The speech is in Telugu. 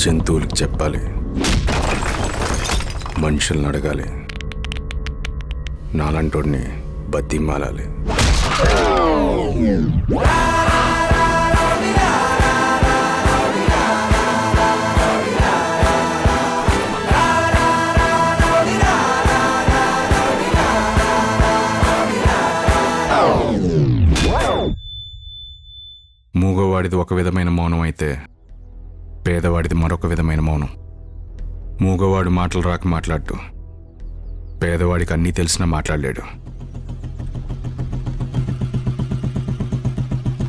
జంతువులకు చెప్పాలి మనుషుల్ని అడగాలి నాలంటోడిని బతిమాలాలి మూగవాడిది ఒక విధమైన మౌనం అయితే పేదవాడిది మరొక విధమైన మౌనం మూగవాడు మాటలు రాక మాట్లాడు పేదవాడికి అన్నీ తెలిసినా మాట్లాడలేడు